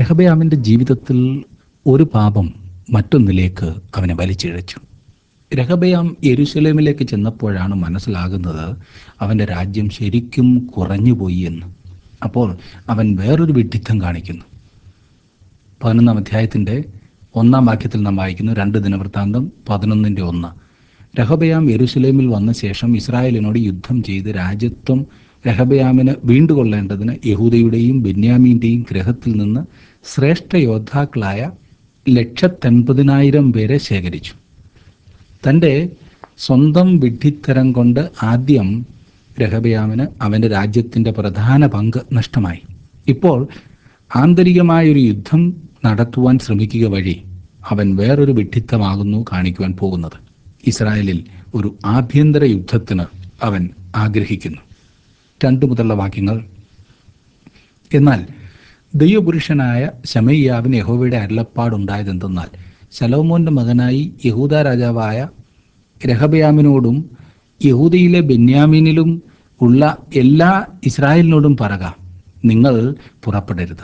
രഹബയാമിൻ്റെ ജീവിതത്തിൽ ഒരു പാപം മറ്റൊന്നിലേക്ക് അവനെ വലിച്ചിഴച്ചു രഹബയാം യെരുശലേമിലേക്ക് ചെന്നപ്പോഴാണ് മനസ്സിലാകുന്നത് അവൻ്റെ രാജ്യം ശരിക്കും കുറഞ്ഞുപോയി എന്ന് അപ്പോൾ അവൻ വേറൊരു വിഡ്ഢിത്തം കാണിക്കുന്നു പതിനൊന്നാം അധ്യായത്തിൻ്റെ ഒന്നാം വാക്യത്തിൽ നാം വായിക്കുന്നു രണ്ട് ദിനവൃത്താന്തം പതിനൊന്നിൻ്റെ ഒന്ന് രഹബയാം യെരുസലേമിൽ വന്ന ശേഷം ഇസ്രായേലിനോട് യുദ്ധം ചെയ്ത് രാജ്യത്വം രഹബയാമിന് വീണ്ടുകൊള്ളേണ്ടതിന് യഹൂദയുടെയും ബെന്യാമീൻ്റെയും ഗ്രഹത്തിൽ നിന്ന് ശ്രേഷ്ഠ യോദ്ധാക്കളായ ലക്ഷത്തെൺപതിനായിരം പേരെ ശേഖരിച്ചു തൻ്റെ സ്വന്തം വിഡ്ഢിത്തരം കൊണ്ട് ആദ്യം രഹബയാമിന് അവൻ്റെ രാജ്യത്തിൻ്റെ പ്രധാന പങ്ക് നഷ്ടമായി ഇപ്പോൾ ആന്തരികമായൊരു യുദ്ധം നടത്തുവാൻ ശ്രമിക്കുക വഴി അവൻ വേറൊരു വിഡ്ഢിത്തമാകുന്നു കാണിക്കുവാൻ പോകുന്നത് ഇസ്രായേലിൽ ഒരു ആഭ്യന്തര യുദ്ധത്തിന് അവൻ ആഗ്രഹിക്കുന്നു രണ്ടു മുതലുള്ള വാക്യങ്ങൾ എന്നാൽ ദൈവപുരുഷനായ ശമയ്യാവിന് യഹോവയുടെ അരുളപ്പാടുണ്ടായതെന്തെന്നാൽ ശലോമോന്റെ മകനായി യഹൂദ രാജാവായ രഹബയാമിനോടും യഹൂദയിലെ ബെന്യാമീനിലും ഉള്ള എല്ലാ ഇസ്രായേലിനോടും പറക നിങ്ങൾ പുറപ്പെടരുത്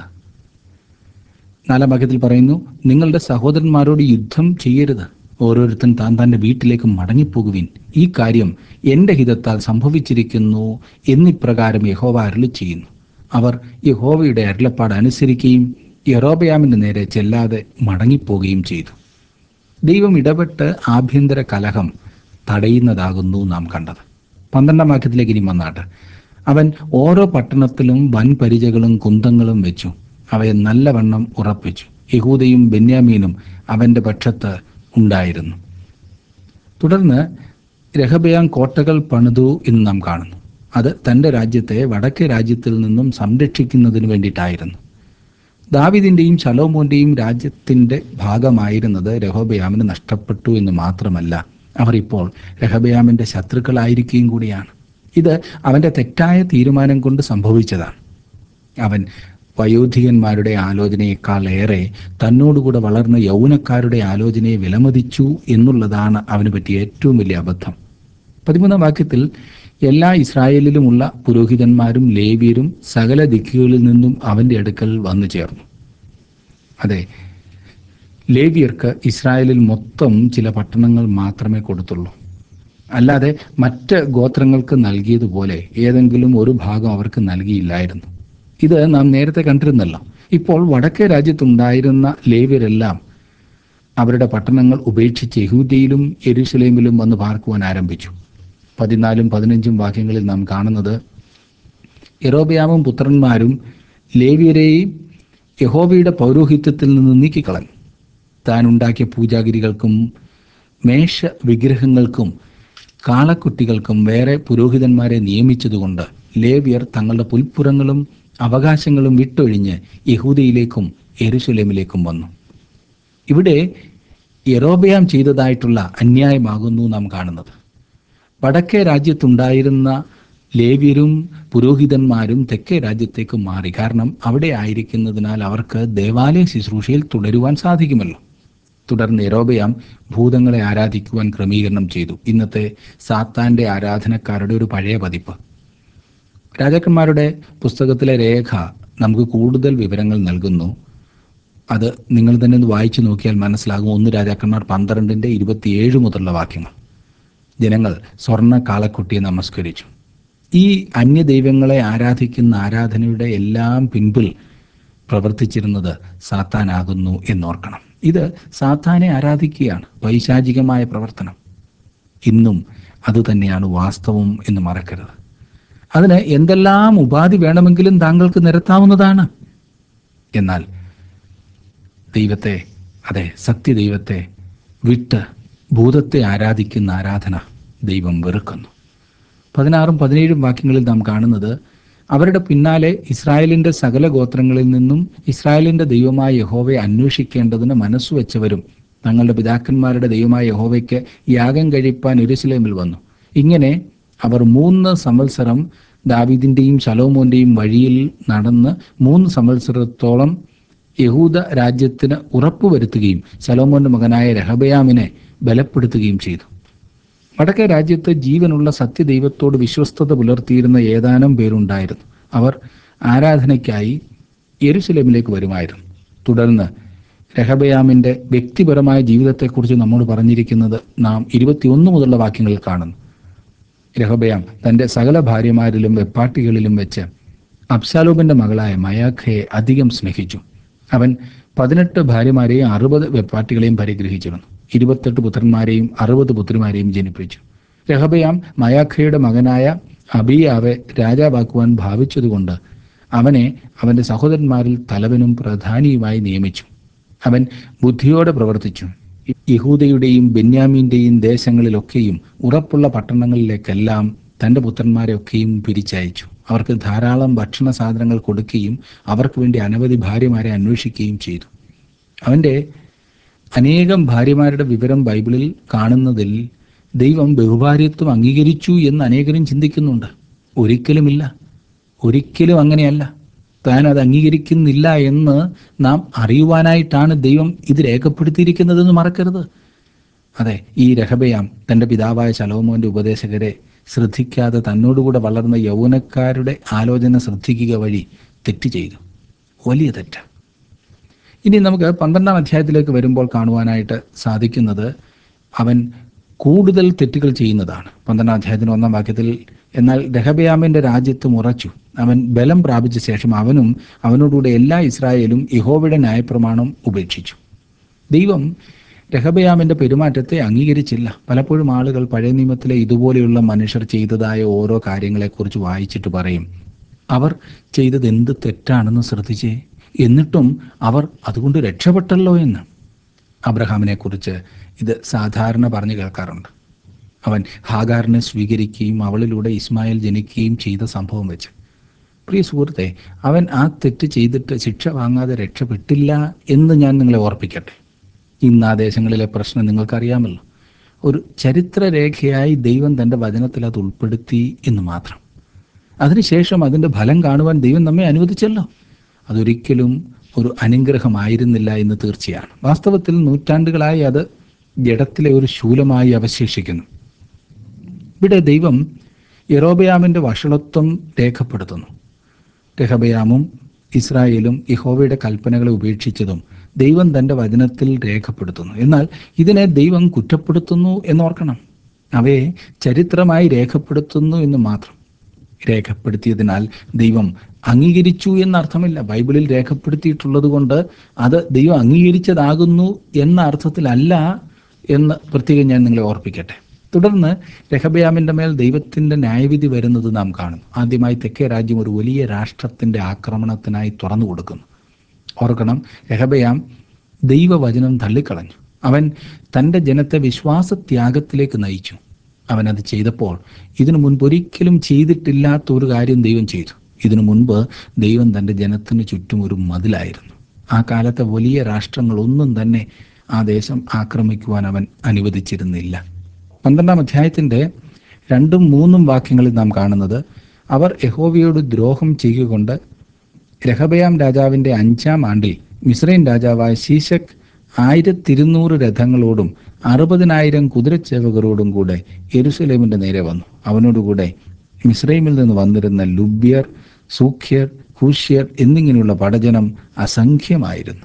നാലാം വാക്യത്തിൽ പറയുന്നു നിങ്ങളുടെ സഹോദരന്മാരോട് യുദ്ധം ചെയ്യരുത് ഓരോരുത്തൻ താൻ തൻ്റെ വീട്ടിലേക്ക് മടങ്ങിപ്പോകുവിൻ ഈ കാര്യം എൻ്റെ ഹിതത്താൽ സംഭവിച്ചിരിക്കുന്നു എന്നിപ്രകാരം യഹോവ അരുളി ചെയ്യുന്നു അവർ യഹോവയുടെ അരുളപ്പാട് അനുസരിക്കുകയും യറോബയാമിൻ്റെ നേരെ ചെല്ലാതെ മടങ്ങിപ്പോവുകയും ചെയ്തു ദൈവം ഇടപെട്ട് ആഭ്യന്തര കലഹം തടയുന്നതാകുന്നു നാം കണ്ടത് പന്ത്രണ്ടാം വാക്യത്തിലേക്ക് ഇനി വന്നാട്ട് അവൻ ഓരോ പട്ടണത്തിലും വൻ പരിചകളും കുന്തങ്ങളും വെച്ചു അവയെ നല്ലവണ്ണം ഉറപ്പിച്ചു യഹൂദയും ബെന്യാമീനും അവന്റെ പക്ഷത്ത് ഉണ്ടായിരുന്നു തുടർന്ന് രഹബയാം കോട്ടകൾ പണിതു എന്ന് നാം കാണുന്നു അത് തൻ്റെ രാജ്യത്തെ വടക്കേ രാജ്യത്തിൽ നിന്നും സംരക്ഷിക്കുന്നതിന് വേണ്ടിയിട്ടായിരുന്നു ദാവിദിന്റെയും ശലോമോന്റെയും രാജ്യത്തിന്റെ ഭാഗമായിരുന്നത് രഹോബയാമിന് നഷ്ടപ്പെട്ടു എന്ന് മാത്രമല്ല അവർ ഇപ്പോൾ രഹബയാമിന്റെ ശത്രുക്കളായിരിക്കുകയും കൂടിയാണ് ഇത് അവന്റെ തെറ്റായ തീരുമാനം കൊണ്ട് സംഭവിച്ചതാണ് അവൻ വയോധികന്മാരുടെ ആലോചനയേക്കാൾ ഏറെ തന്നോടുകൂടെ വളർന്ന യൗവനക്കാരുടെ ആലോചനയെ വിലമതിച്ചു എന്നുള്ളതാണ് അവന് പറ്റിയ ഏറ്റവും വലിയ അബദ്ധം പതിമൂന്നാം വാക്യത്തിൽ എല്ലാ ഇസ്രായേലിലുമുള്ള പുരോഹിതന്മാരും ലേവ്യരും സകല ദിക്കുകളിൽ നിന്നും അവന്റെ അടുക്കൽ വന്നു ചേർന്നു അതെ ലേവ്യർക്ക് ഇസ്രായേലിൽ മൊത്തം ചില പട്ടണങ്ങൾ മാത്രമേ കൊടുത്തുള്ളൂ അല്ലാതെ മറ്റ് ഗോത്രങ്ങൾക്ക് നൽകിയതുപോലെ ഏതെങ്കിലും ഒരു ഭാഗം അവർക്ക് നൽകിയില്ലായിരുന്നു ഇത് നാം നേരത്തെ കണ്ടിരുന്നല്ലോ ഇപ്പോൾ വടക്കേ രാജ്യത്തുണ്ടായിരുന്ന ലേവ്യരെല്ലാം അവരുടെ പട്ടണങ്ങൾ ഉപേക്ഷിച്ച് യഹൂദയിലും യെരുസലേമിലും വന്ന് പാർക്കുവാൻ ആരംഭിച്ചു പതിനാലും പതിനഞ്ചും വാക്യങ്ങളിൽ നാം കാണുന്നത് യറോബയാമും പുത്രന്മാരും ലേവ്യരെയും യഹോവയുടെ പൗരോഹിത്യത്തിൽ നിന്ന് നീക്കിക്കളഞ്ഞു താൻ ഉണ്ടാക്കിയ പൂജാഗിരികൾക്കും മേഷ വിഗ്രഹങ്ങൾക്കും കാളക്കുട്ടികൾക്കും വേറെ പുരോഹിതന്മാരെ നിയമിച്ചതുകൊണ്ട് ലേവ്യർ തങ്ങളുടെ പുൽപ്പുറങ്ങളും അവകാശങ്ങളും വിട്ടൊഴിഞ്ഞ് യഹൂദയിലേക്കും എരുശലേമിലേക്കും വന്നു ഇവിടെ യറോബയാം ചെയ്തതായിട്ടുള്ള അന്യായമാകുന്നു നാം കാണുന്നത് വടക്കേ രാജ്യത്തുണ്ടായിരുന്ന ലേവ്യരും പുരോഹിതന്മാരും തെക്കേ രാജ്യത്തേക്ക് മാറി കാരണം അവിടെ ആയിരിക്കുന്നതിനാൽ അവർക്ക് ദേവാലയ ശുശ്രൂഷയിൽ തുടരുവാൻ സാധിക്കുമല്ലോ തുടർന്ന് യറോബയാം ഭൂതങ്ങളെ ആരാധിക്കുവാൻ ക്രമീകരണം ചെയ്തു ഇന്നത്തെ സാത്താന്റെ ആരാധനക്കാരുടെ ഒരു പഴയ പതിപ്പ് രാജാക്കന്മാരുടെ പുസ്തകത്തിലെ രേഖ നമുക്ക് കൂടുതൽ വിവരങ്ങൾ നൽകുന്നു അത് നിങ്ങൾ തന്നെ ഒന്ന് വായിച്ചു നോക്കിയാൽ മനസ്സിലാകും ഒന്ന് രാജാക്കന്മാർ പന്ത്രണ്ടിന്റെ ഇരുപത്തിയേഴ് മുതലുള്ള വാക്യങ്ങൾ ജനങ്ങൾ സ്വർണ്ണ കാളക്കുട്ടിയെ നമസ്കരിച്ചു ഈ അന്യദൈവങ്ങളെ ആരാധിക്കുന്ന ആരാധനയുടെ എല്ലാം പിൻപിൽ പ്രവർത്തിച്ചിരുന്നത് സാത്താനാകുന്നു എന്നോർക്കണം ഇത് സാത്താനെ ആരാധിക്കുകയാണ് പൈശാചികമായ പ്രവർത്തനം ഇന്നും അതുതന്നെയാണ് വാസ്തവം എന്ന് മറക്കരുത് അതിന് എന്തെല്ലാം ഉപാധി വേണമെങ്കിലും താങ്കൾക്ക് നിരത്താവുന്നതാണ് എന്നാൽ ദൈവത്തെ അതെ സത്യദൈവത്തെ വിട്ട് ഭൂതത്തെ ആരാധിക്കുന്ന ആരാധന ദൈവം വെറുക്കുന്നു പതിനാറും പതിനേഴും വാക്യങ്ങളിൽ നാം കാണുന്നത് അവരുടെ പിന്നാലെ ഇസ്രായേലിന്റെ സകല ഗോത്രങ്ങളിൽ നിന്നും ഇസ്രായേലിന്റെ ദൈവമായ യഹോവയെ അന്വേഷിക്കേണ്ടതിന് മനസ്സുവെച്ചവരും തങ്ങളുടെ പിതാക്കന്മാരുടെ ദൈവമായ യഹോവയ്ക്ക് യാഗം കഴിപ്പാൻ എരുസലേമിൽ വന്നു ഇങ്ങനെ അവർ മൂന്ന് സംവത്സരം ദാവീദിന്റെയും ശലോമോന്റെയും വഴിയിൽ നടന്ന് മൂന്ന് സംവത്സരത്തോളം യഹൂദ രാജ്യത്തിന് ഉറപ്പുവരുത്തുകയും ശലോമോന്റെ മകനായ രഹബയാമിനെ ബലപ്പെടുത്തുകയും ചെയ്തു വടക്കേ രാജ്യത്ത് ജീവനുള്ള സത്യദൈവത്തോട് വിശ്വസ്തത പുലർത്തിയിരുന്ന ഏതാനും പേരുണ്ടായിരുന്നു അവർ ആരാധനയ്ക്കായി യെരുസലേമിലേക്ക് വരുമായിരുന്നു തുടർന്ന് രഹബയാമിന്റെ വ്യക്തിപരമായ ജീവിതത്തെക്കുറിച്ച് നമ്മോട് പറഞ്ഞിരിക്കുന്നത് നാം ഇരുപത്തിയൊന്ന് മുതലുള്ള വാക്യങ്ങളിൽ കാണുന്നു രഹബയാം തന്റെ സകല ഭാര്യമാരിലും വെപ്പാട്ടികളിലും വെച്ച് അബ്സാലോബിന്റെ മകളായ മയാഖയെ അധികം സ്നേഹിച്ചു അവൻ പതിനെട്ട് ഭാര്യമാരെയും അറുപത് വെപ്പാട്ടികളെയും പരിഗ്രഹിച്ചിരുന്നു ഇരുപത്തെട്ട് പുത്രന്മാരെയും അറുപത് പുത്രിമാരെയും ജനിപ്പിച്ചു രഹബയാം മയാഖയുടെ മകനായ അബിയാവെ രാജാവാക്കുവാൻ ഭാവിച്ചതുകൊണ്ട് അവനെ അവന്റെ സഹോദരന്മാരിൽ തലവനും പ്രധാനിയുമായി നിയമിച്ചു അവൻ ബുദ്ധിയോടെ പ്രവർത്തിച്ചു യഹൂദയുടെയും ബെന്യാമീന്റെയും ദേശങ്ങളിലൊക്കെയും ഉറപ്പുള്ള പട്ടണങ്ങളിലേക്കെല്ലാം തന്റെ പുത്രന്മാരെയൊക്കെയും പിരിച്ചയച്ചു അവർക്ക് ധാരാളം ഭക്ഷണ സാധനങ്ങൾ കൊടുക്കുകയും അവർക്ക് വേണ്ടി അനവധി ഭാര്യമാരെ അന്വേഷിക്കുകയും ചെയ്തു അവന്റെ അനേകം ഭാര്യമാരുടെ വിവരം ബൈബിളിൽ കാണുന്നതിൽ ദൈവം ബഹുഭാര്യത്വം അംഗീകരിച്ചു എന്ന് അനേകരും ചിന്തിക്കുന്നുണ്ട് ഒരിക്കലുമില്ല ഒരിക്കലും അങ്ങനെയല്ല താൻ അത് അംഗീകരിക്കുന്നില്ല എന്ന് നാം അറിയുവാനായിട്ടാണ് ദൈവം ഇത് രേഖപ്പെടുത്തിയിരിക്കുന്നതെന്ന് മറക്കരുത് അതെ ഈ രഹബയാം തന്റെ പിതാവായ ശലോമോന്റെ ഉപദേശകരെ ശ്രദ്ധിക്കാതെ തന്നോടുകൂടെ വളർന്ന യൗവനക്കാരുടെ ആലോചന ശ്രദ്ധിക്കുക വഴി തെറ്റ് ചെയ്തു വലിയ തെറ്റ് ഇനി നമുക്ക് പന്ത്രണ്ടാം അധ്യായത്തിലേക്ക് വരുമ്പോൾ കാണുവാനായിട്ട് സാധിക്കുന്നത് അവൻ കൂടുതൽ തെറ്റുകൾ ചെയ്യുന്നതാണ് പന്ത്രണ്ടാം അധ്യായത്തിന് ഒന്നാം വാക്യത്തിൽ എന്നാൽ രഹബയാമിന്റെ രാജ്യത്ത് ഉറച്ചു അവൻ ബലം പ്രാപിച്ച ശേഷം അവനും അവനോടുകൂടെ എല്ലാ ഇസ്രായേലും യഹോവയുടെ ന്യായപ്രമാണം ഉപേക്ഷിച്ചു ദൈവം രഹബയാമിന്റെ പെരുമാറ്റത്തെ അംഗീകരിച്ചില്ല പലപ്പോഴും ആളുകൾ പഴയ നിയമത്തിലെ ഇതുപോലെയുള്ള മനുഷ്യർ ചെയ്തതായ ഓരോ കാര്യങ്ങളെക്കുറിച്ച് വായിച്ചിട്ട് പറയും അവർ ചെയ്തത് എന്ത് തെറ്റാണെന്ന് ശ്രദ്ധിച്ചേ എന്നിട്ടും അവർ അതുകൊണ്ട് രക്ഷപ്പെട്ടല്ലോ എന്ന് അബ്രഹാമിനെ കുറിച്ച് ഇത് സാധാരണ പറഞ്ഞു കേൾക്കാറുണ്ട് അവൻ ഹാഗാറിനെ സ്വീകരിക്കുകയും അവളിലൂടെ ഇസ്മായിൽ ജനിക്കുകയും ചെയ്ത സംഭവം വെച്ച് പ്രിയ സുഹൃത്തെ അവൻ ആ തെറ്റ് ചെയ്തിട്ട് ശിക്ഷ വാങ്ങാതെ രക്ഷപ്പെട്ടില്ല എന്ന് ഞാൻ നിങ്ങളെ ഓർപ്പിക്കട്ടെ ഇന്ന് ആ ദേശങ്ങളിലെ പ്രശ്നം നിങ്ങൾക്കറിയാമല്ലോ ഒരു ചരിത്രരേഖയായി ദൈവം തൻ്റെ വചനത്തിൽ അത് ഉൾപ്പെടുത്തി എന്ന് മാത്രം അതിനുശേഷം അതിൻ്റെ ഫലം കാണുവാൻ ദൈവം നമ്മെ അനുവദിച്ചല്ലോ അതൊരിക്കലും ഒരു അനുഗ്രഹമായിരുന്നില്ല എന്ന് തീർച്ചയാണ് വാസ്തവത്തിൽ നൂറ്റാണ്ടുകളായി അത് ജഡത്തിലെ ഒരു ശൂലമായി അവശേഷിക്കുന്നു ഇവിടെ ദൈവം യറോബയാമിന്റെ വഷളത്വം രേഖപ്പെടുത്തുന്നു രഹബയാമും ഇസ്രായേലും യഹോവയുടെ കൽപ്പനകളെ ഉപേക്ഷിച്ചതും ദൈവം തന്റെ വചനത്തിൽ രേഖപ്പെടുത്തുന്നു എന്നാൽ ഇതിനെ ദൈവം കുറ്റപ്പെടുത്തുന്നു എന്നോർക്കണം അവയെ ചരിത്രമായി രേഖപ്പെടുത്തുന്നു എന്ന് മാത്രം രേഖപ്പെടുത്തിയതിനാൽ ദൈവം അംഗീകരിച്ചു എന്നർത്ഥമില്ല ബൈബിളിൽ രേഖപ്പെടുത്തിയിട്ടുള്ളത് കൊണ്ട് അത് ദൈവം അംഗീകരിച്ചതാകുന്നു എന്ന അർത്ഥത്തിലല്ല എന്ന് പ്രത്യേകം ഞാൻ നിങ്ങളെ ഓർപ്പിക്കട്ടെ തുടർന്ന് രഹബയാമിന്റെ മേൽ ദൈവത്തിന്റെ ന്യായവിധി വരുന്നത് നാം കാണും ആദ്യമായി തെക്കേ രാജ്യം ഒരു വലിയ രാഷ്ട്രത്തിന്റെ ആക്രമണത്തിനായി തുറന്നു കൊടുക്കുന്നു ഓർക്കണം രഹബയാം ദൈവവചനം തള്ളിക്കളഞ്ഞു അവൻ തൻ്റെ ജനത്തെ വിശ്വാസത്യാഗത്തിലേക്ക് നയിച്ചു അവൻ അത് ചെയ്തപ്പോൾ ഇതിനു മുൻപ് ഒരിക്കലും ചെയ്തിട്ടില്ലാത്ത ഒരു കാര്യം ദൈവം ചെയ്തു ഇതിനു മുൻപ് ദൈവം തൻ്റെ ജനത്തിന് ചുറ്റും ഒരു മതിലായിരുന്നു ആ കാലത്തെ വലിയ രാഷ്ട്രങ്ങളൊന്നും തന്നെ ആ ദേശം ആക്രമിക്കുവാൻ അവൻ അനുവദിച്ചിരുന്നില്ല പന്ത്രണ്ടാം അധ്യായത്തിന്റെ രണ്ടും മൂന്നും വാക്യങ്ങളിൽ നാം കാണുന്നത് അവർ യഹോവയോട് ദ്രോഹം ചെയ്യുകൊണ്ട് രഹബയാം രാജാവിന്റെ അഞ്ചാം ആണ്ടിൽ മിസ്രൈൻ രാജാവായ ശീശക് ആയിരത്തിരുന്നൂറ് രഥങ്ങളോടും അറുപതിനായിരം കുതിരച്ചേവകരോടും കൂടെ യെരുസലേമിന്റെ നേരെ വന്നു അവനോടുകൂടെ മിസ്രൈമിൽ നിന്ന് വന്നിരുന്ന ലുബ്യർ സൂഖ്യർ കൂഷ്യർ എന്നിങ്ങനെയുള്ള പടജനം അസംഖ്യമായിരുന്നു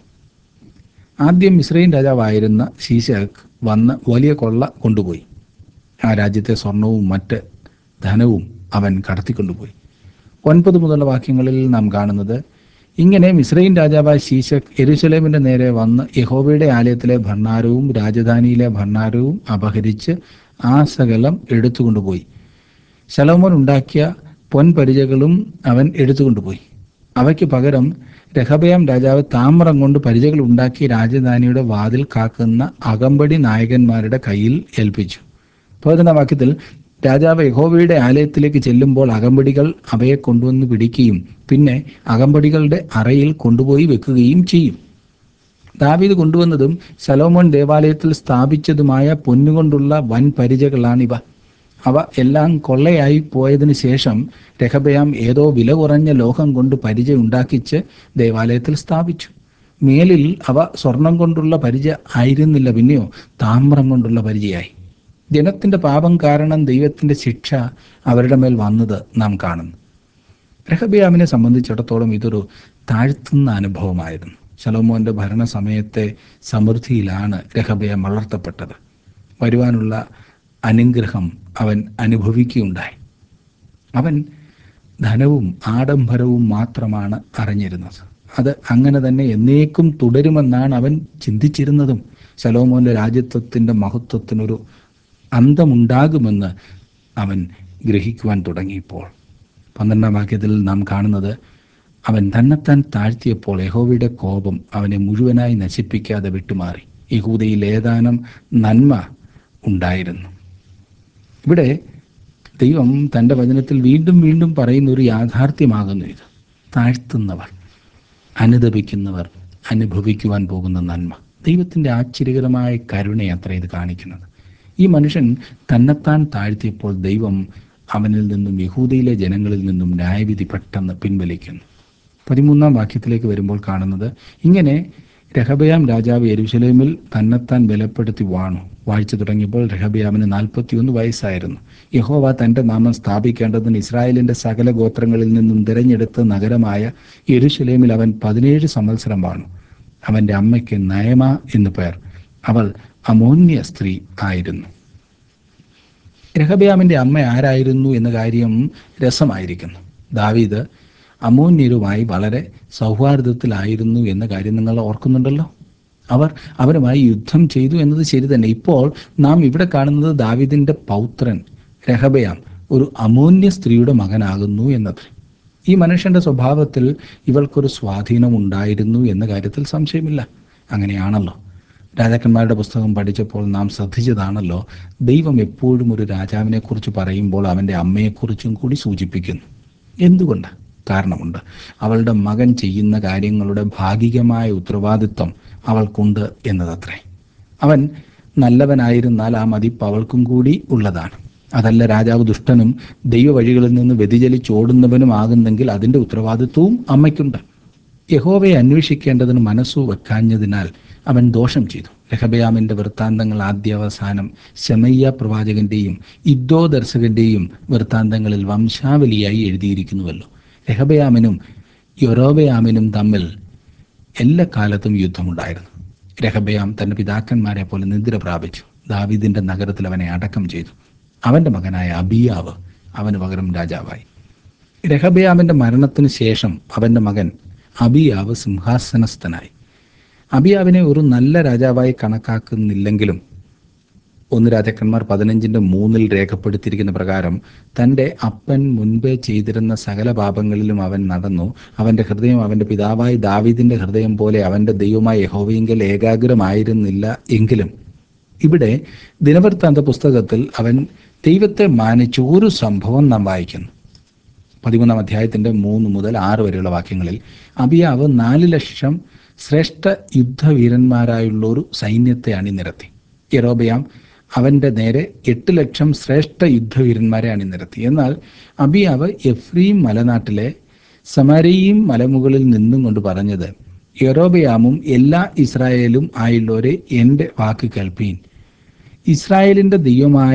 ആദ്യം മിസ്രൈൻ രാജാവായിരുന്ന ശീശക് വന്ന് വലിയ കൊള്ള കൊണ്ടുപോയി ആ രാജ്യത്തെ സ്വർണവും മറ്റ് ധനവും അവൻ കടത്തിക്കൊണ്ടുപോയി ഒൻപത് മുതലുള്ള വാക്യങ്ങളിൽ നാം കാണുന്നത് ഇങ്ങനെ മിസ്രൈൻ രാജാവായ ശീശക് എരുസലേമിന്റെ നേരെ വന്ന് യഹോവയുടെ ആലയത്തിലെ ഭണ്ഡാരവും രാജധാനിയിലെ ഭണ്ഡാരവും അപഹരിച്ച് ആ സകലം എടുത്തുകൊണ്ടുപോയി ശലോമോൻ ഉണ്ടാക്കിയ പൊൻപരിചകളും അവൻ എടുത്തുകൊണ്ടുപോയി അവയ്ക്ക് പകരം രഹബയാം രാജാവ് താമ്രം കൊണ്ട് പരിചകൾ ഉണ്ടാക്കി രാജധാനിയുടെ വാതിൽ കാക്കുന്ന അകമ്പടി നായകന്മാരുടെ കയ്യിൽ ഏൽപ്പിച്ചു പതിനൊന്നാം വാക്യത്തിൽ രാജാവ് യഹോവയുടെ ആലയത്തിലേക്ക് ചെല്ലുമ്പോൾ അകമ്പടികൾ അവയെ കൊണ്ടുവന്ന് പിടിക്കുകയും പിന്നെ അകമ്പടികളുടെ അറയിൽ കൊണ്ടുപോയി വെക്കുകയും ചെയ്യും ദാവീദ് കൊണ്ടുവന്നതും ശലോമോൻ ദേവാലയത്തിൽ സ്ഥാപിച്ചതുമായ പൊന്നുകൊണ്ടുള്ള വൻ പരിചകളാണിവ അവ എല്ലാം കൊള്ളയായി പോയതിനു ശേഷം രഹബയാം ഏതോ വില കുറഞ്ഞ ലോഹം കൊണ്ട് പരിച ഉണ്ടാക്കിച്ച് ദേവാലയത്തിൽ സ്ഥാപിച്ചു മേലിൽ അവ സ്വർണം കൊണ്ടുള്ള പരിച ആയിരുന്നില്ല പിന്നെയോ താമ്രം കൊണ്ടുള്ള പരിചയായി ജനത്തിന്റെ പാപം കാരണം ദൈവത്തിന്റെ ശിക്ഷ അവരുടെ മേൽ വന്നത് നാം കാണുന്നു രഹബയാമിനെ സംബന്ധിച്ചിടത്തോളം ഇതൊരു താഴ്ത്തുന്ന അനുഭവമായിരുന്നു ശലോമോന്റെ ഭരണസമയത്തെ സമൃദ്ധിയിലാണ് രഹബയാം വളർത്തപ്പെട്ടത് വരുവാനുള്ള അനുഗ്രഹം അവൻ അനുഭവിക്കുകയുണ്ടായി അവൻ ധനവും ആഡംബരവും മാത്രമാണ് അറിഞ്ഞിരുന്നത് അത് അങ്ങനെ തന്നെ എന്നേക്കും തുടരുമെന്നാണ് അവൻ ചിന്തിച്ചിരുന്നതും ശലോമോന്റെ രാജ്യത്വത്തിന്റെ മഹത്വത്തിനൊരു അന്തമുണ്ടാകുമെന്ന് അവൻ ഗ്രഹിക്കുവാൻ തുടങ്ങിയപ്പോൾ പന്ത്രണ്ടാം വാക്യത്തിൽ നാം കാണുന്നത് അവൻ തന്നെത്താൻ താഴ്ത്തിയപ്പോൾ യഹോവയുടെ കോപം അവനെ മുഴുവനായി നശിപ്പിക്കാതെ വിട്ടുമാറി യഹൂദയിൽ ഏതാനും നന്മ ഉണ്ടായിരുന്നു ഇവിടെ ദൈവം തൻ്റെ വചനത്തിൽ വീണ്ടും വീണ്ടും പറയുന്ന ഒരു യാഥാർത്ഥ്യമാകുന്നു ഇത് താഴ്ത്തുന്നവർ അനുദപിക്കുന്നവർ അനുഭവിക്കുവാൻ പോകുന്ന നന്മ ദൈവത്തിൻ്റെ ആശ്ചര്യകരമായ കരുണയത്ര ഇത് കാണിക്കുന്നത് ഈ മനുഷ്യൻ തന്നെത്താൻ താഴ്ത്തിയപ്പോൾ ദൈവം അവനിൽ നിന്നും യഹൂദയിലെ ജനങ്ങളിൽ നിന്നും ന്യായവിധി പെട്ടെന്ന് പിൻവലിക്കുന്നു പതിമൂന്നാം വാക്യത്തിലേക്ക് വരുമ്പോൾ കാണുന്നത് ഇങ്ങനെ രഹബയാം രാജാവ് യെരുശലേമിൽ തന്നെത്താൻ ബലപ്പെടുത്തി വാണു വാഴ്ച തുടങ്ങിയപ്പോൾ രഹബയാമിന് നാൽപ്പത്തിയൊന്ന് വയസ്സായിരുന്നു യഹോവ തന്റെ നാമം സ്ഥാപിക്കേണ്ടതിന് ഇസ്രായേലിന്റെ സകല ഗോത്രങ്ങളിൽ നിന്നും തിരഞ്ഞെടുത്ത നഗരമായ യെരുശലേമിൽ അവൻ പതിനേഴ് സംവത്സരം വാണു അവന്റെ അമ്മയ്ക്ക് നയമ എന്നു പേർ അവൾ അമോന്യ സ്ത്രീ ആയിരുന്നു രഹബയാമിന്റെ അമ്മ ആരായിരുന്നു എന്ന കാര്യം രസമായിരിക്കുന്നു ദാവീദ് അമോന്യരുമായി വളരെ സൗഹാർദ്ദത്തിലായിരുന്നു എന്ന കാര്യം നിങ്ങൾ ഓർക്കുന്നുണ്ടല്ലോ അവർ അവരുമായി യുദ്ധം ചെയ്തു എന്നത് ശരി തന്നെ ഇപ്പോൾ നാം ഇവിടെ കാണുന്നത് ദാവീദിന്റെ പൗത്രൻ രഹബയാം ഒരു അമോന്യ സ്ത്രീയുടെ മകനാകുന്നു എന്നത് ഈ മനുഷ്യന്റെ സ്വഭാവത്തിൽ ഇവൾക്കൊരു സ്വാധീനം ഉണ്ടായിരുന്നു എന്ന കാര്യത്തിൽ സംശയമില്ല അങ്ങനെയാണല്ലോ രാജാക്കന്മാരുടെ പുസ്തകം പഠിച്ചപ്പോൾ നാം ശ്രദ്ധിച്ചതാണല്ലോ ദൈവം എപ്പോഴും ഒരു രാജാവിനെ കുറിച്ച് പറയുമ്പോൾ അവന്റെ അമ്മയെക്കുറിച്ചും കൂടി സൂചിപ്പിക്കുന്നു എന്തുകൊണ്ട് കാരണമുണ്ട് അവളുടെ മകൻ ചെയ്യുന്ന കാര്യങ്ങളുടെ ഭാഗികമായ ഉത്തരവാദിത്വം അവൾക്കുണ്ട് എന്നതത്രേ അവൻ നല്ലവനായിരുന്നാൽ ആ മതിപ്പ് അവൾക്കും കൂടി ഉള്ളതാണ് അതല്ല രാജാവ് ദുഷ്ടനും ദൈവവഴികളിൽ നിന്ന് വ്യതിചലിച്ചോടുന്നവനും ആകുന്നെങ്കിൽ അതിന്റെ ഉത്തരവാദിത്വവും അമ്മയ്ക്കുണ്ട് യഹോവയെ അന്വേഷിക്കേണ്ടതിന് മനസ്സു വെക്കാഞ്ഞതിനാൽ അവൻ ദോഷം ചെയ്തു രഹബയാമിന്റെ വൃത്താന്തങ്ങൾ ആദ്യാവസാനം ശമയ്യ പ്രവാചകന്റെയും ഇദ്ദോ ദർശകന്റെയും വൃത്താന്തങ്ങളിൽ വംശാവലിയായി എഴുതിയിരിക്കുന്നുവല്ലോ രഹബയാമിനും യൊരോബയാമിനും തമ്മിൽ എല്ലാ കാലത്തും യുദ്ധമുണ്ടായിരുന്നു രഹബയാം തന്റെ പിതാക്കന്മാരെ പോലെ നിദ്ര പ്രാപിച്ചു ദാവീദിന്റെ നഗരത്തിൽ അവനെ അടക്കം ചെയ്തു അവന്റെ മകനായ അബിയാവ് അവന് പകരം രാജാവായി രഹബയാമിന്റെ മരണത്തിന് ശേഷം അവന്റെ മകൻ അബിയാവ് സിംഹാസനസ്ഥനായി അബിയാവിനെ ഒരു നല്ല രാജാവായി കണക്കാക്കുന്നില്ലെങ്കിലും ഒന്ന് രാജാക്കന്മാർ പതിനഞ്ചിന്റെ മൂന്നിൽ രേഖപ്പെടുത്തിയിരിക്കുന്ന പ്രകാരം തന്റെ അപ്പൻ മുൻപേ ചെയ്തിരുന്ന സകല പാപങ്ങളിലും അവൻ നടന്നു അവന്റെ ഹൃദയം അവന്റെ പിതാവായ ദാവീദിന്റെ ഹൃദയം പോലെ അവന്റെ ദൈവമായ യഹോവയെങ്കിൽ ഏകാഗ്രമായിരുന്നില്ല എങ്കിലും ഇവിടെ ദിനവൃത്താന്ത പുസ്തകത്തിൽ അവൻ ദൈവത്തെ മാനിച്ച ഒരു സംഭവം നാം വായിക്കുന്നു പതിമൂന്നാം അധ്യായത്തിന്റെ മൂന്ന് മുതൽ ആറ് വരെയുള്ള വാക്യങ്ങളിൽ അബിയാവ് നാല് ലക്ഷം ശ്രേഷ്ഠ യുദ്ധവീരന്മാരായുള്ള ഒരു സൈന്യത്തെ അണിനിരത്തി യറോബയാം അവന്റെ നേരെ എട്ട് ലക്ഷം ശ്രേഷ്ഠ യുദ്ധവീരന്മാരെ അണിനിരത്തി എന്നാൽ അബിയാവ് എഫ്രീം മലനാട്ടിലെ സമാരിയും മലമുകളിൽ നിന്നും കൊണ്ട് പറഞ്ഞത് യറോബയാമും എല്ലാ ഇസ്രായേലും ആയുള്ളവരെ എൻ്റെ വാക്ക് കേൾപ്പീൻ ഇസ്രായേലിന്റെ ദൈവമായ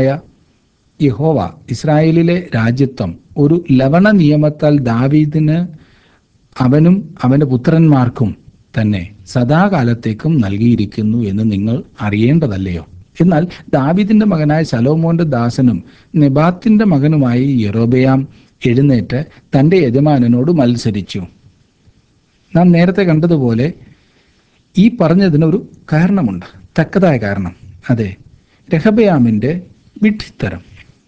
യഹോവ ഇസ്രായേലിലെ രാജ്യത്വം ഒരു ലവണ നിയമത്താൽ ദാവീദിന് അവനും അവന്റെ പുത്രന്മാർക്കും തന്നെ സദാകാലത്തേക്കും നൽകിയിരിക്കുന്നു എന്ന് നിങ്ങൾ അറിയേണ്ടതല്ലയോ എന്നാൽ ദാവീദിന്റെ മകനായ ശലോമോന്റെ ദാസനും നെബാത്തിന്റെ മകനുമായി യെറോബയാം എഴുന്നേറ്റ് തന്റെ യജമാനനോട് മത്സരിച്ചു നാം നേരത്തെ കണ്ടതുപോലെ ഈ പറഞ്ഞതിനൊരു കാരണമുണ്ട് തക്കതായ കാരണം അതെ രഹബയാമിന്റെ വിഡ്ഢിത്തരം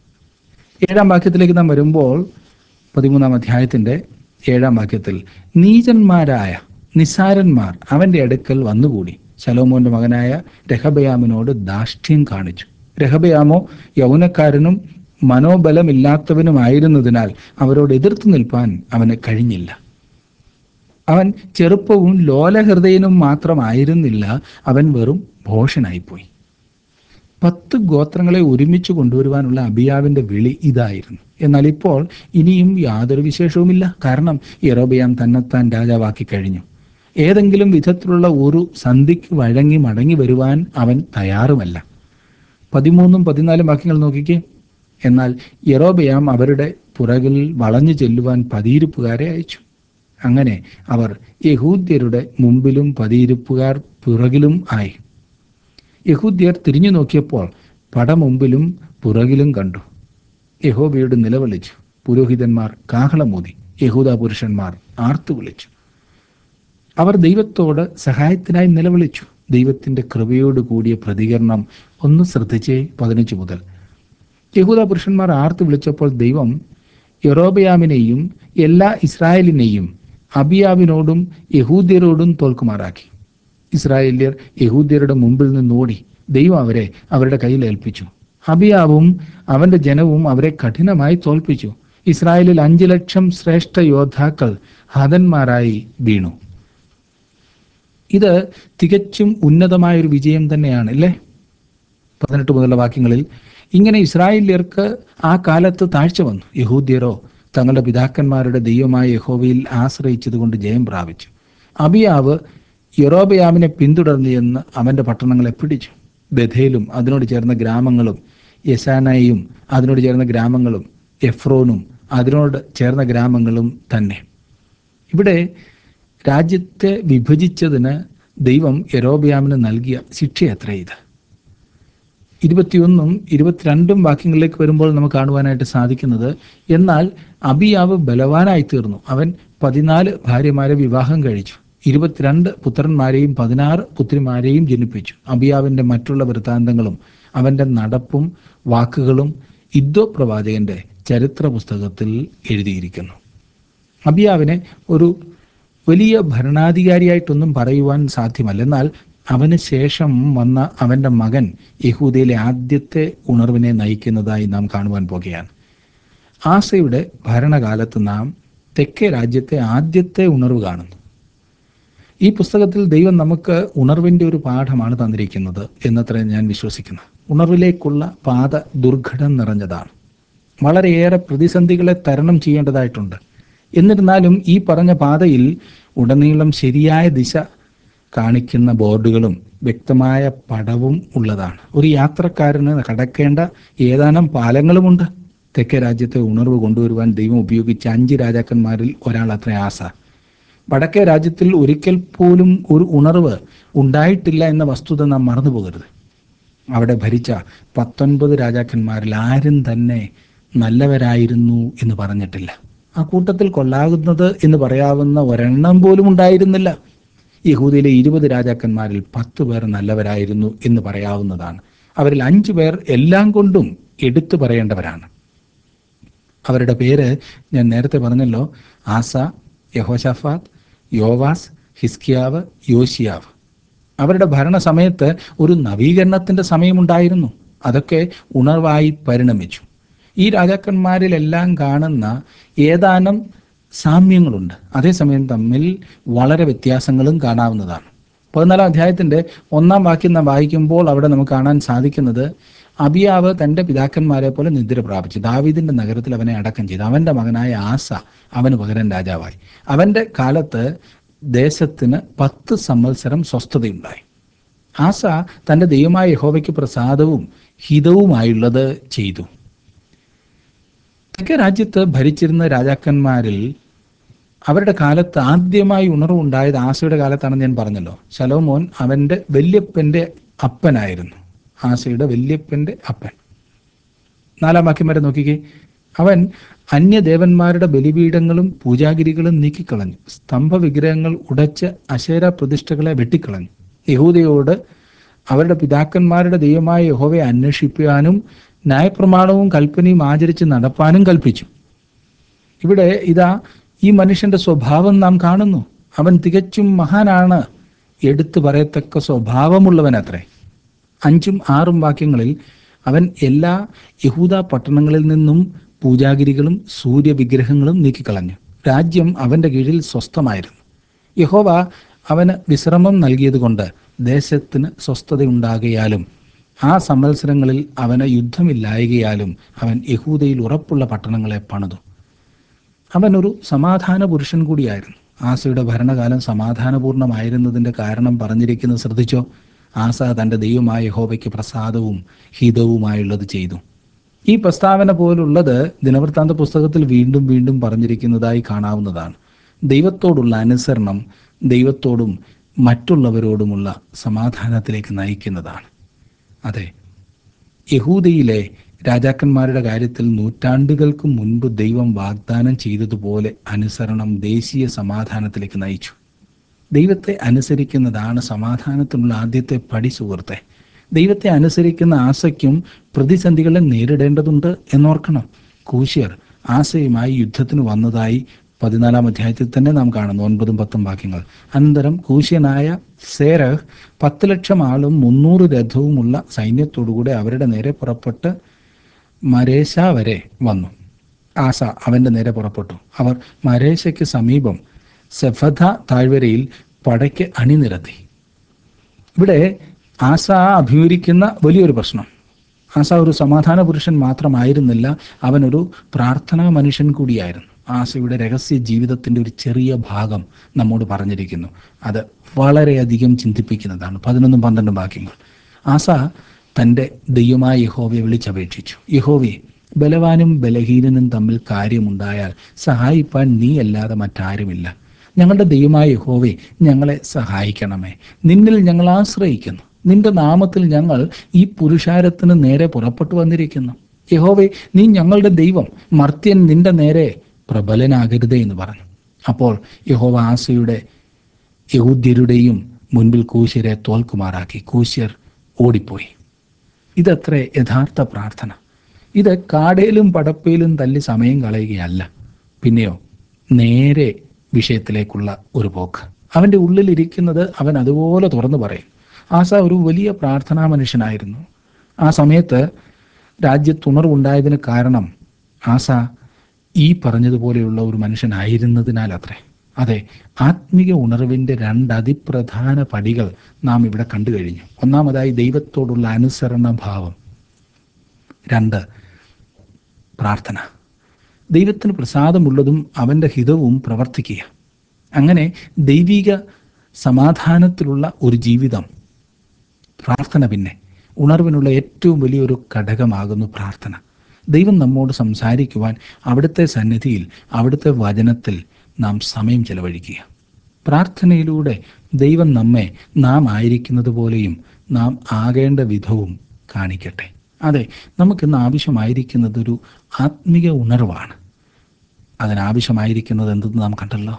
ഏഴാം വാക്യത്തിലേക്ക് നാം വരുമ്പോൾ പതിമൂന്നാം അധ്യായത്തിന്റെ ഏഴാം വാക്യത്തിൽ നീചന്മാരായ നിസാരന്മാർ അവന്റെ അടുക്കൽ വന്നുകൂടി ശലോമോന്റെ മകനായ രഹബയാമിനോട് ദാഷ്ട്യം കാണിച്ചു രഹബയാമോ യൗനക്കാരനും മനോബലമില്ലാത്തവനുമായിരുന്നതിനാൽ അവരോട് എതിർത്ത് നിൽപ്പാൻ അവന് കഴിഞ്ഞില്ല അവൻ ചെറുപ്പവും ലോലഹൃദയനും മാത്രമായിരുന്നില്ല അവൻ വെറും ഭോഷനായിപ്പോയി പത്ത് ഗോത്രങ്ങളെ ഒരുമിച്ച് കൊണ്ടുവരുവാനുള്ള അബിയാവിന്റെ വിളി ഇതായിരുന്നു എന്നാൽ ഇപ്പോൾ ഇനിയും യാതൊരു വിശേഷവുമില്ല കാരണം യറോബയാം തന്നെത്താൻ രാജാവാക്കി കഴിഞ്ഞു ഏതെങ്കിലും വിധത്തിലുള്ള ഒരു സന്ധിക്ക് വഴങ്ങി മടങ്ങി വരുവാൻ അവൻ തയ്യാറുമല്ല പതിമൂന്നും പതിനാലും വാക്യങ്ങൾ നോക്കിക്കേ എന്നാൽ യറോബയാം അവരുടെ പുറകിൽ വളഞ്ഞു ചെല്ലുവാൻ പതിയിരിപ്പുകാരെ അയച്ചു അങ്ങനെ അവർ യഹൂദ്യരുടെ മുമ്പിലും പതിയിരിപ്പുകാർ പിറകിലും ആയി യഹൂദ്യർ തിരിഞ്ഞു നോക്കിയപ്പോൾ പട മുമ്പിലും പുറകിലും കണ്ടു യഹോബയോട് നിലവിളിച്ചു പുരോഹിതന്മാർ കാഹളമൂതി യഹൂദ പുരുഷന്മാർ ആർത്തു വിളിച്ചു അവർ ദൈവത്തോട് സഹായത്തിനായി നിലവിളിച്ചു ദൈവത്തിന്റെ കൃപയോട് കൂടിയ പ്രതികരണം ഒന്ന് ശ്രദ്ധിച്ചേ പതിനഞ്ച് മുതൽ യഹൂദ പുരുഷന്മാർ ആർത്തു വിളിച്ചപ്പോൾ ദൈവം യൊറോബയാമിനെയും എല്ലാ ഇസ്രായേലിനെയും അബിയാവിനോടും യഹൂദ്യരോടും തോൽക്കുമാറാക്കി ഇസ്രായേല്യർ യഹൂദ്യരുടെ മുമ്പിൽ നിന്ന് ഓടി ദൈവം അവരെ അവരുടെ കയ്യിൽ ഏൽപ്പിച്ചു അബിയാവും അവന്റെ ജനവും അവരെ കഠിനമായി തോൽപ്പിച്ചു ഇസ്രായേലിൽ അഞ്ചു ലക്ഷം ശ്രേഷ്ഠ യോദ്ധാക്കൾ ഹതന്മാരായി വീണു ഇത് തികച്ചും ഉന്നതമായ ഒരു വിജയം തന്നെയാണ് അല്ലേ പതിനെട്ട് മുതലുള്ള വാക്യങ്ങളിൽ ഇങ്ങനെ ഇസ്രായേല്യർക്ക് ആ കാലത്ത് താഴ്ച വന്നു യഹൂദ്യരോ തങ്ങളുടെ പിതാക്കന്മാരുടെ ദൈവമായ യഹോവയിൽ ആശ്രയിച്ചതുകൊണ്ട് ജയം പ്രാപിച്ചു അബിയാവ് യൊറോബയാമിനെ പിന്തുടർന്നു എന്ന് അവന്റെ പട്ടണങ്ങളെ പിടിച്ചു ബഥേലും അതിനോട് ചേർന്ന ഗ്രാമങ്ങളും യസാനയും അതിനോട് ചേർന്ന ഗ്രാമങ്ങളും എഫ്രോനും അതിനോട് ചേർന്ന ഗ്രാമങ്ങളും തന്നെ ഇവിടെ രാജ്യത്തെ വിഭജിച്ചതിന് ദൈവം യരോബയാമിന് നൽകിയ ശിക്ഷയത്ര ഇത് ഇരുപത്തിയൊന്നും ഇരുപത്തിരണ്ടും വാക്യങ്ങളിലേക്ക് വരുമ്പോൾ നമുക്ക് കാണുവാനായിട്ട് സാധിക്കുന്നത് എന്നാൽ അബിയാവ് ബലവാനായി തീർന്നു അവൻ പതിനാല് ഭാര്യമാരെ വിവാഹം കഴിച്ചു ഇരുപത്തിരണ്ട് പുത്രന്മാരെയും പതിനാറ് പുത്രിമാരെയും ജനിപ്പിച്ചു അബിയാവിന്റെ മറ്റുള്ള വൃത്താന്തങ്ങളും അവന്റെ നടപ്പും വാക്കുകളും ഇദ്ദോ പ്രവാചകന്റെ ചരിത്ര പുസ്തകത്തിൽ എഴുതിയിരിക്കുന്നു അബിയാവിനെ ഒരു വലിയ ഭരണാധികാരിയായിട്ടൊന്നും പറയുവാൻ സാധ്യമല്ല എന്നാൽ അവന് ശേഷം വന്ന അവന്റെ മകൻ യഹൂദയിലെ ആദ്യത്തെ ഉണർവിനെ നയിക്കുന്നതായി നാം കാണുവാൻ പോകുകയാണ് ആസയുടെ ഭരണകാലത്ത് നാം തെക്കേ രാജ്യത്തെ ആദ്യത്തെ ഉണർവ് കാണുന്നു ഈ പുസ്തകത്തിൽ ദൈവം നമുക്ക് ഉണർവിന്റെ ഒരു പാഠമാണ് തന്നിരിക്കുന്നത് എന്നത്ര ഞാൻ വിശ്വസിക്കുന്നു ഉണർവിലേക്കുള്ള പാത ദുർഘടം നിറഞ്ഞതാണ് വളരെയേറെ പ്രതിസന്ധികളെ തരണം ചെയ്യേണ്ടതായിട്ടുണ്ട് എന്നിരുന്നാലും ഈ പറഞ്ഞ പാതയിൽ ഉടനീളം ശരിയായ ദിശ കാണിക്കുന്ന ബോർഡുകളും വ്യക്തമായ പടവും ഉള്ളതാണ് ഒരു യാത്രക്കാരന് കടക്കേണ്ട ഏതാനും പാലങ്ങളുമുണ്ട് തെക്കേ രാജ്യത്തെ ഉണർവ് കൊണ്ടുവരുവാൻ ദൈവം ഉപയോഗിച്ച അഞ്ച് രാജാക്കന്മാരിൽ ഒരാൾ അത്ര ആസ വടക്കേ രാജ്യത്തിൽ ഒരിക്കൽ പോലും ഒരു ഉണർവ് ഉണ്ടായിട്ടില്ല എന്ന വസ്തുത നാം മറന്നു പോകരുത് അവിടെ ഭരിച്ച പത്തൊൻപത് രാജാക്കന്മാരിൽ ആരും തന്നെ നല്ലവരായിരുന്നു എന്ന് പറഞ്ഞിട്ടില്ല ആ കൂട്ടത്തിൽ കൊള്ളാകുന്നത് എന്ന് പറയാവുന്ന ഒരെണ്ണം പോലും ഉണ്ടായിരുന്നില്ല യഹൂദയിലെ ഇരുപത് രാജാക്കന്മാരിൽ പത്ത് പേർ നല്ലവരായിരുന്നു എന്ന് പറയാവുന്നതാണ് അവരിൽ അഞ്ചു പേർ എല്ലാം കൊണ്ടും എടുത്തു പറയേണ്ടവരാണ് അവരുടെ പേര് ഞാൻ നേരത്തെ പറഞ്ഞല്ലോ ആസ യഹോഷഫാത്ത് യോവാസ് ഹിസ്കിയാവ് യോശിയാവ് അവരുടെ ഭരണസമയത്ത് ഒരു നവീകരണത്തിന്റെ സമയമുണ്ടായിരുന്നു അതൊക്കെ ഉണർവായി പരിണമിച്ചു ഈ രാജാക്കന്മാരിലെല്ലാം കാണുന്ന ഏതാനും സാമ്യങ്ങളുണ്ട് അതേസമയം തമ്മിൽ വളരെ വ്യത്യാസങ്ങളും കാണാവുന്നതാണ് പതിനാലാം അധ്യായത്തിന്റെ ഒന്നാം വാക്യം നാം വായിക്കുമ്പോൾ അവിടെ നമുക്ക് കാണാൻ സാധിക്കുന്നത് അബിയാവ് തന്റെ പിതാക്കന്മാരെ പോലെ നിദ്ര പ്രാപിച്ചു ദാവീദിന്റെ നഗരത്തിൽ അവനെ അടക്കം ചെയ്തു അവന്റെ മകനായ ആസ അവന് പകരം രാജാവായി അവന്റെ കാലത്ത് ദേശത്തിന് പത്ത് സംവത്സരം സ്വസ്ഥതയുണ്ടായി ആസ തന്റെ ദൈവമായ യഹോവയ്ക്ക് പ്രസാദവും ഹിതവുമായുള്ളത് ചെയ്തു തെക്കേ രാജ്യത്ത് ഭരിച്ചിരുന്ന രാജാക്കന്മാരിൽ അവരുടെ കാലത്ത് ആദ്യമായി ഉണർവുണ്ടായത് ആസയുടെ കാലത്താണെന്ന് ഞാൻ പറഞ്ഞല്ലോ ശലോമോൻ അവന്റെ വല്യപ്പന്റെ അപ്പനായിരുന്നു ആസയുടെ വല്യപ്പന്റെ അപ്പൻ നാലാം വാക്യം വരെ നോക്കിക്കേ അവൻ അന്യദേവന്മാരുടെ ബലിപീഠങ്ങളും പൂജാഗിരികളും നീക്കിക്കളഞ്ഞു സ്തംഭ വിഗ്രഹങ്ങൾ ഉടച്ച് അശേര പ്രതിഷ്ഠകളെ വെട്ടിക്കളഞ്ഞു യഹൂദയോട് അവരുടെ പിതാക്കന്മാരുടെ ദൈവമായ യഹോവയെ അന്വേഷിപ്പാനും ന്യായപ്രമാണവും കൽപ്പനയും ആചരിച്ച് നടപ്പാനും കൽപ്പിച്ചു ഇവിടെ ഇതാ ഈ മനുഷ്യന്റെ സ്വഭാവം നാം കാണുന്നു അവൻ തികച്ചും മഹാനാണ് എടുത്തു പറയത്തക്ക സ്വഭാവമുള്ളവൻ അത്രേ അഞ്ചും ആറും വാക്യങ്ങളിൽ അവൻ എല്ലാ യഹൂദ പട്ടണങ്ങളിൽ നിന്നും പൂജാഗിരികളും സൂര്യവിഗ്രഹങ്ങളും നീക്കിക്കളഞ്ഞു രാജ്യം അവന്റെ കീഴിൽ സ്വസ്ഥമായിരുന്നു യഹോവ അവന് വിശ്രമം നൽകിയതുകൊണ്ട് ദേശത്തിന് സ്വസ്ഥതയുണ്ടാകയാലും ആ സംവത്സരങ്ങളിൽ അവന് യുദ്ധമില്ലായകയാലും അവൻ യഹൂദയിൽ ഉറപ്പുള്ള പട്ടണങ്ങളെ പണിതു അവൻ ഒരു സമാധാന പുരുഷൻ കൂടിയായിരുന്നു ആസയുടെ ഭരണകാലം സമാധാനപൂർണമായിരുന്നതിന്റെ കാരണം പറഞ്ഞിരിക്കുന്നത് ശ്രദ്ധിച്ചോ ആസ തന്റെ ദൈവമായ യഹോവയ്ക്ക് പ്രസാദവും ഹിതവുമായുള്ളത് ചെയ്തു ഈ പ്രസ്താവന പോലുള്ളത് ദിനവൃത്താന്ത പുസ്തകത്തിൽ വീണ്ടും വീണ്ടും പറഞ്ഞിരിക്കുന്നതായി കാണാവുന്നതാണ് ദൈവത്തോടുള്ള അനുസരണം ദൈവത്തോടും മറ്റുള്ളവരോടുമുള്ള സമാധാനത്തിലേക്ക് നയിക്കുന്നതാണ് അതെ യഹൂദയിലെ രാജാക്കന്മാരുടെ കാര്യത്തിൽ നൂറ്റാണ്ടുകൾക്ക് മുൻപ് ദൈവം വാഗ്ദാനം ചെയ്തതുപോലെ അനുസരണം ദേശീയ സമാധാനത്തിലേക്ക് നയിച്ചു ദൈവത്തെ അനുസരിക്കുന്നതാണ് സമാധാനത്തിനുള്ള ആദ്യത്തെ പടി സുഹൃത്തെ ദൈവത്തെ അനുസരിക്കുന്ന ആസയ്ക്കും പ്രതിസന്ധികളെ നേരിടേണ്ടതുണ്ട് എന്നോർക്കണം കൂശ്യർ ആസയുമായി യുദ്ധത്തിന് വന്നതായി പതിനാലാം അധ്യായത്തിൽ തന്നെ നാം കാണുന്നു ഒൻപതും പത്തും വാക്യങ്ങൾ അനന്തരം കൂശ്യനായ സേരഹ് പത്ത് ലക്ഷം ആളും മുന്നൂറ് രഥവുമുള്ള സൈന്യത്തോടുകൂടെ അവരുടെ നേരെ പുറപ്പെട്ട് മരേശ വരെ വന്നു ആസ അവന്റെ നേരെ പുറപ്പെട്ടു അവർ മരേശയ്ക്ക് സമീപം സെഫഥ താഴ്വരയിൽ പടയ്ക്ക് അണിനിരത്തി ഇവിടെ ആസ അഭിമുഖിക്കുന്ന വലിയൊരു പ്രശ്നം ആസ ഒരു സമാധാന പുരുഷൻ മാത്രമായിരുന്നില്ല അവനൊരു പ്രാർത്ഥനാ മനുഷ്യൻ കൂടിയായിരുന്നു ആസയുടെ രഹസ്യ ജീവിതത്തിന്റെ ഒരു ചെറിയ ഭാഗം നമ്മോട് പറഞ്ഞിരിക്കുന്നു അത് വളരെയധികം ചിന്തിപ്പിക്കുന്നതാണ് പതിനൊന്നും പന്ത്രണ്ടും വാക്യങ്ങൾ ആസ തൻ്റെ ദൈവമായ യഹോവയെ വിളിച്ചപേക്ഷിച്ചു യഹോവയെ ബലവാനും ബലഹീനനും തമ്മിൽ കാര്യമുണ്ടായാൽ സഹായിപ്പാൻ നീ അല്ലാതെ മറ്റാരുമില്ല ഞങ്ങളുടെ ദൈവമായ യഹോവേ ഞങ്ങളെ സഹായിക്കണമേ നിന്നിൽ ഞങ്ങൾ ആശ്രയിക്കുന്നു നിന്റെ നാമത്തിൽ ഞങ്ങൾ ഈ പുരുഷാരത്തിന് നേരെ പുറപ്പെട്ടു വന്നിരിക്കുന്നു യഹോവേ നീ ഞങ്ങളുടെ ദൈവം മർത്യൻ നിന്റെ നേരെ പ്രബലനാകരുതേ എന്ന് പറഞ്ഞു അപ്പോൾ യഹോവ ആസയുടെ യഹൂദ്യരുടെയും മുൻപിൽ കൂശ്യരെ തോൽക്കുമാറാക്കി കൂശ്യർ ഓടിപ്പോയി ഇതത്ര യഥാർത്ഥ പ്രാർത്ഥന ഇത് കാടയിലും പടപ്പയിലും തല്ലി സമയം കളയുകയല്ല പിന്നെയോ നേരെ വിഷയത്തിലേക്കുള്ള ഒരു പോക്ക് അവൻ്റെ ഉള്ളിലിരിക്കുന്നത് അവൻ അതുപോലെ തുറന്നു പറയും ആസ ഒരു വലിയ പ്രാർത്ഥനാ മനുഷ്യനായിരുന്നു ആ സമയത്ത് രാജ്യത്തുണർവുണ്ടായതിന് കാരണം ആസ ഈ പറഞ്ഞതുപോലെയുള്ള ഒരു മനുഷ്യനായിരുന്നതിനാൽ അത്രേ അതെ ആത്മീക ഉണർവിൻ്റെ രണ്ട് അതിപ്രധാന പടികൾ നാം ഇവിടെ കണ്ടു കഴിഞ്ഞു ഒന്നാമതായി ദൈവത്തോടുള്ള അനുസരണ ഭാവം രണ്ട് പ്രാർത്ഥന ദൈവത്തിന് പ്രസാദമുള്ളതും അവൻ്റെ ഹിതവും പ്രവർത്തിക്കുക അങ്ങനെ ദൈവിക സമാധാനത്തിലുള്ള ഒരു ജീവിതം പ്രാർത്ഥന പിന്നെ ഉണർവിനുള്ള ഏറ്റവും വലിയൊരു ഘടകമാകുന്നു പ്രാർത്ഥന ദൈവം നമ്മോട് സംസാരിക്കുവാൻ അവിടുത്തെ സന്നിധിയിൽ അവിടുത്തെ വചനത്തിൽ നാം സമയം ചെലവഴിക്കുക പ്രാർത്ഥനയിലൂടെ ദൈവം നമ്മെ നാം ആയിരിക്കുന്നത് പോലെയും നാം ആകേണ്ട വിധവും കാണിക്കട്ടെ അതെ നമുക്കിന്ന് ആവശ്യമായിരിക്കുന്നത് ഒരു ആത്മിക ഉണർവാണ് അതിനാവശ്യമായിരിക്കുന്നത് എന്തെന്ന് നാം കണ്ടല്ലോ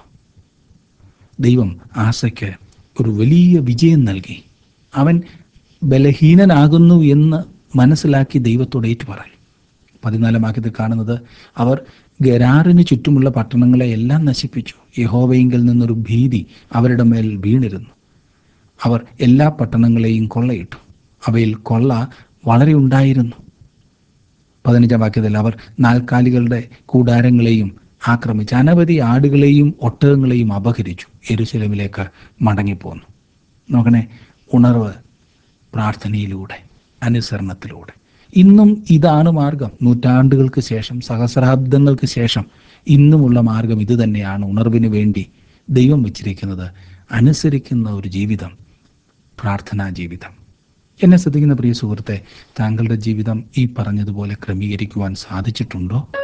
ദൈവം ആസയ്ക്ക് ഒരു വലിയ വിജയം നൽകി അവൻ ബലഹീനനാകുന്നു എന്ന് മനസ്സിലാക്കി ദൈവത്തോട് ഏറ്റുപറയും പതിനാലാം വാക്യത്തിൽ കാണുന്നത് അവർ ഗരാറിന് ചുറ്റുമുള്ള പട്ടണങ്ങളെ എല്ലാം നശിപ്പിച്ചു യഹോവയെങ്കിൽ നിന്നൊരു ഭീതി അവരുടെ മേൽ വീണിരുന്നു അവർ എല്ലാ പട്ടണങ്ങളെയും കൊള്ളയിട്ടു അവയിൽ കൊള്ള വളരെ ഉണ്ടായിരുന്നു പതിനഞ്ചാം വാക്യത്തിൽ അവർ നാൽക്കാലികളുടെ കൂടാരങ്ങളെയും ആക്രമിച്ച് അനവധി ആടുകളെയും ഒട്ടകങ്ങളെയും അപഹരിച്ചു എരുശലമിലേക്ക് മടങ്ങിപ്പോന്നു നോക്കണേ ഉണർവ് പ്രാർത്ഥനയിലൂടെ അനുസരണത്തിലൂടെ ഇന്നും ഇതാണ് മാർഗം നൂറ്റാണ്ടുകൾക്ക് ശേഷം സഹസ്രാബ്ദങ്ങൾക്ക് ശേഷം ഇന്നുമുള്ള മാർഗം ഇത് തന്നെയാണ് ഉണർവിന് വേണ്ടി ദൈവം വച്ചിരിക്കുന്നത് അനുസരിക്കുന്ന ഒരു ജീവിതം പ്രാർത്ഥനാ ജീവിതം എന്നെ ശ്രദ്ധിക്കുന്ന പ്രിയ സുഹൃത്തെ താങ്കളുടെ ജീവിതം ഈ പറഞ്ഞതുപോലെ ക്രമീകരിക്കുവാൻ സാധിച്ചിട്ടുണ്ടോ